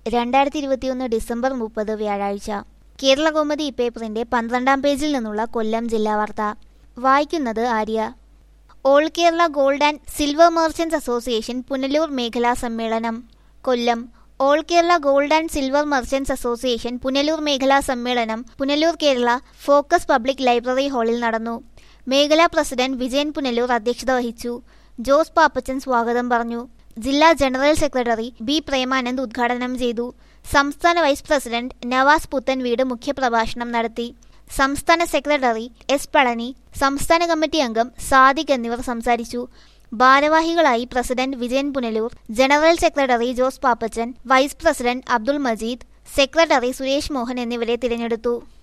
രണ്ടായിരത്തി ഇരുപത്തിയൊന്ന് ഡിസംബർ മുപ്പത് വ്യാഴാഴ്ച കേരള കൗമുദി പേപ്പറിന്റെ പന്ത്രണ്ടാം പേജിൽ നിന്നുള്ള കൊല്ലം ജില്ലാ വാർത്ത വായിക്കുന്നത് Arya all Kerala gold and silver merchants association Punalur മേഖലാ സമ്മേളനം Kollam all Kerala gold and silver merchants association Punalur മേഖലാ സമ്മേളനം Punalur Kerala focus public library ഹാളിൽ നടന്നു മേഖലാ പ്രസിഡന്റ് വിജയൻ പുനലൂർ അധ്യക്ഷത വഹിച്ചു ജോസ് പാപ്പച്ചൻ സ്വാഗതം പറഞ്ഞു ജില്ലാ ജനറൽ സെക്രട്ടറി ബി പ്രേമാനന്ദ് ഉദ്ഘാടനം ചെയ്തു സംസ്ഥാന വൈസ് പ്രസിഡന്റ് നവാസ് പുത്തൻവീട് മുഖ്യപ്രഭാഷണം നടത്തി സംസ്ഥാന സെക്രട്ടറി എസ് പളനി സംസ്ഥാന കമ്മിറ്റി അംഗം സാദിഖ് എന്നിവർ സംസാരിച്ചു ഭാരവാഹികളായി president Vijayan Punalur general secretary Jose Pappachan vice president Abdul Majeed secretary Suresh Mohan എന്നിവരെ തിരഞ്ഞെടുത്തു